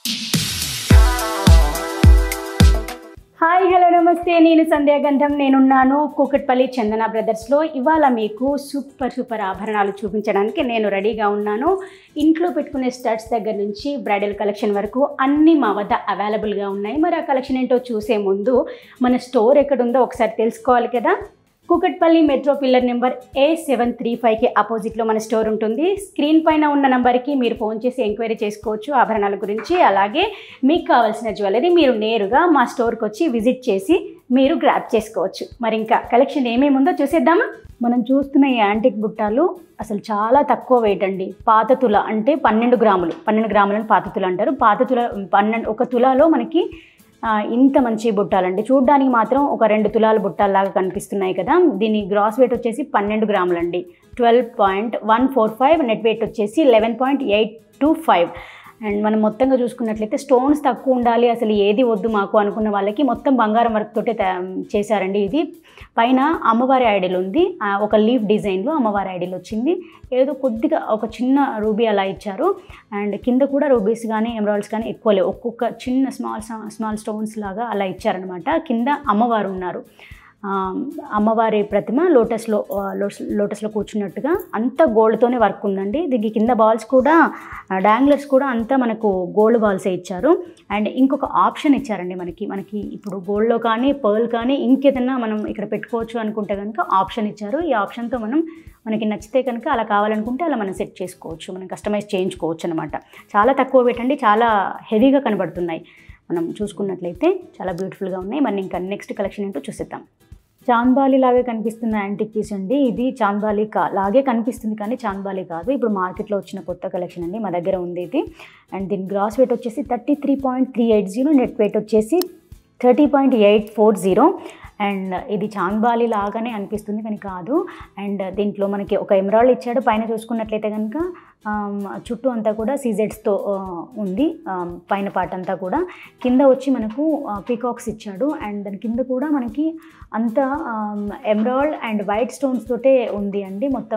hi hello నమస్తే నేను సంధ్యాగంధం నేనున్నాను కూకట్పల్లి చందన బ్రదర్స్లో ఇవాళ మీకు సూపర్ సూపర్ ఆభరణాలు చూపించడానికి నేను రెడీగా ఉన్నాను ఇంట్లో పెట్టుకునే స్టడ్స్ దగ్గర నుంచి బ్రైడల్ కలెక్షన్ వరకు అన్నీ మా వద్ద అవైలబుల్గా ఉన్నాయి మరి ఆ కలెక్షన్ ఏంటో చూసే ముందు మన స్టోర్ ఎక్కడుందో ఒకసారి తెలుసుకోవాలి కదా Kukatpally metro pillar number A seven three ఫైవ్కి ఆపోజిట్లో మన స్టోర్ ఉంటుంది స్క్రీన్ పైన ఉన్న నెంబర్కి మీరు ఫోన్ చేసి ఎంక్వైరీ చేసుకోవచ్చు ఆభరణాల గురించి అలాగే మీకు కావాల్సిన జ్యువెలరీ మీరు నేరుగా మా స్టోర్కి వచ్చి విజిట్ చేసి మీరు గ్రాప్ చేసుకోవచ్చు మరి ఇంకా కలెక్షన్ ఏమేమి ఉందో చూసేద్దామా మనం చూస్తున్న ఈ యాంటిక్ బుట్టాలు అసలు చాలా తక్కువ వెయిట్ అండి పాత తుల అంటే పన్నెండు గ్రాములు పన్నెండు గ్రాములను పాత తుల అంటారు పాత తుల పన్నెండు ఒక తులాలో మనకి ఆ, ఇంత మంచి బుట్టాలండి చూడడానికి మాత్రం ఒక రెండు తులాల బుట్టాల్లాగా కనిపిస్తున్నాయి కదా దీని గ్రాస్ వెయిట్ వచ్చేసి పన్నెండు గ్రాములండి twelve point one four five net weight వచ్చేసి eleven point eight two five and మనం మొత్తంగా చూసుకున్నట్లయితే స్టోన్స్ తక్కువ ఉండాలి అసలు ఏది వద్దు మాకు అనుకున్న వాళ్ళకి మొత్తం బంగారం వర్క్ తోటే తయా- చేశారండి ఇది పైన అమ్మవారి ఐడియల్ ఉంది ఆ, ఒక లీఫ్ డిజైన్లో అమ్మవారి ఐడియల్ వచ్చింది ఏదో కొద్దిగా ఒక చిన్న రూబీ అలా ఇచ్చారు అండ్ కింద కూడా రూబీస్ కానీ ఎమరాల్డ్స్ కానీ ఎక్కువ లేవు ఒక్కొక్క చిన్న స్మాల్ స్మాల్ స్టోన్స్ లాగా అలా ఇచ్చారనమాట కింద అమ్మవారు ఉన్నారు ఆ, అమ్మవారి ప్రతిమ లోటస్లో ఆ, లోటస్ లోటస్లో కూర్చున్నట్టుగా అంత గోల్డ్తోనే వర్క్ ఉందండి దీనికి కింద బాల్స్ కూడా డాంగ్లర్స్ కూడా అంతా మనకు గోల్డ్ బాల్సే ఇచ్చారు అండ్ ఇంకొక ఆప్షన్ ఇచ్చారండి మనకి మనకి ఇప్పుడు గోల్డ్లో కానీ పర్ల్ కానీ ఇంకేదన్నా మనం ఇక్కడ పెట్టుకోవచ్చు అనుకుంటే కనుక ఆప్షన్ ఇచ్చారు ఈ ఆప్షన్తో మనం మనకి నచ్చితే కనుక అలా కావాలనుకుంటే అలా మనం సెట్ చేసుకోవచ్చు మనం కస్టమైజ్ చేయించుకోవచ్చు అనమాట చాలా తక్కువ పెట్టండి చాలా హెవీగా కనబడుతున్నాయి మనం చూసుకున్నట్లయితే చాలా బ్యూటిఫుల్గా ఉన్నాయి మరి ఇంకా నెక్స్ట్ కలెక్షన్ ఏంటో చూసేద్దాం చాంద్బాలి లాగే కనిపిస్తున్న యాంటిక్ పీస్ అండి ఇది చాంద్బాలి కా లాగే కనిపిస్తుంది కానీ చాంద్బాలి కాదు ఇప్పుడు మార్కెట్లో వచ్చిన కొత్త కలెక్షన్ అండి మా దగ్గర ఉంది ఇది అండ్ దీని గ్రాస్ వెయిట్ వచ్చేసి thirty three point three eight zero net weight వచ్చేసి thirty point eight four zero and ఇది చాంద్బాలి లాగానే అనిపిస్తుంది కానీ కాదు అండ్ దీంట్లో మనకి ఒక ఎమరాల్డ్ ఇచ్చాడు పైన చూసుకున్నట్లయితే కనుక ఆమ్, చుట్టూ అంతా కూడా సీజెడ్స్తో ఉంది ఆమ్, పైన పార్ట్ అంతా కూడా కింద వచ్చి మనకు పీకాక్స్ ఇచ్చాడు అండ్ దాని కింద కూడా మనకి అంతా ఎమరాల్డ్ అండ్ వైట్ స్టోన్స్ తోటే ఉంది అండి మొత్తం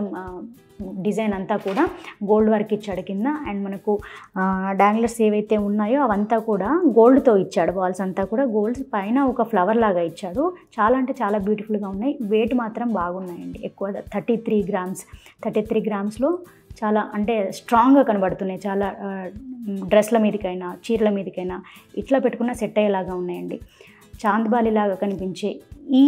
డిజైన్ అంతా కూడా గోల్డ్ వర్క్ ఇచ్చాడు కింద అండ్ మనకు డాంగ్లర్స్ ఏవైతే ఉన్నాయో అవంతా కూడా గోల్డ్తో ఇచ్చాడు వాల్స్ అంతా కూడా గోల్డ్ పైన ఒక ఫ్లవర్ లాగా ఇచ్చాడు చాలా అంటే చాలా బ్యూటిఫుల్గా ఉన్నాయి వెయిట్ మాత్రం బాగున్నాయండి ఎక్కువ thirty three grams thirty three గ్రామ్స్లో చాలా అంటే స్ట్రాంగ్గా కనబడుతున్నాయి చాలా ఆ, డ్రెస్ల మీదకైనా చీరల మీదకైనా ఇట్లా పెట్టుకున్న సెట్ అయ్యేలాగా ఉన్నాయండి చాంద్బాలి లాగా కనిపించే ఈ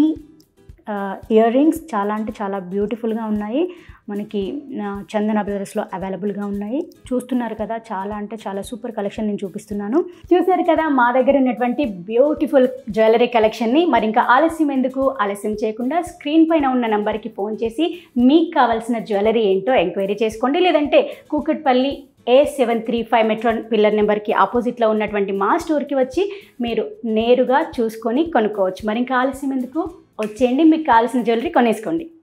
ఇయర్ రింగ్స్ చాలా అంటే చాలా బ్యూటిఫుల్గా ఉన్నాయి మనకి ఆ, చందన బ్రదర్స్లో అవైలబుల్గా ఉన్నాయి చూస్తున్నారు కదా చాలా అంటే చాలా సూపర్ కలెక్షన్ నేను చూపిస్తున్నాను చూసారు కదా మా దగ్గర ఉన్నటువంటి బ్యూటిఫుల్ జ్యువెలరీ కలెక్షన్ని మరి ఇంకా ఆలస్యం ఎందుకు ఆలస్యం చేయకుండా స్క్రీన్ పైన ఉన్న నంబర్కి ఫోన్ చేసి మీకు కావాల్సిన జ్యువెలరీ ఏంటో ఎంక్వైరీ చేసుకోండి లేదంటే Kukatpally A seven three five metro pillar నెంబర్కి ఆపోజిట్లో ఉన్నటువంటి మా స్టోర్కి వచ్చి మీరు నేరుగా చూసుకొని కొనుక్కోవచ్చు మరి ఇంకా ఆలస్యం ఎందుకు వచ్చేయండి మీకు కావాల్సిన జ్యువెలరీ కొనేసుకోండి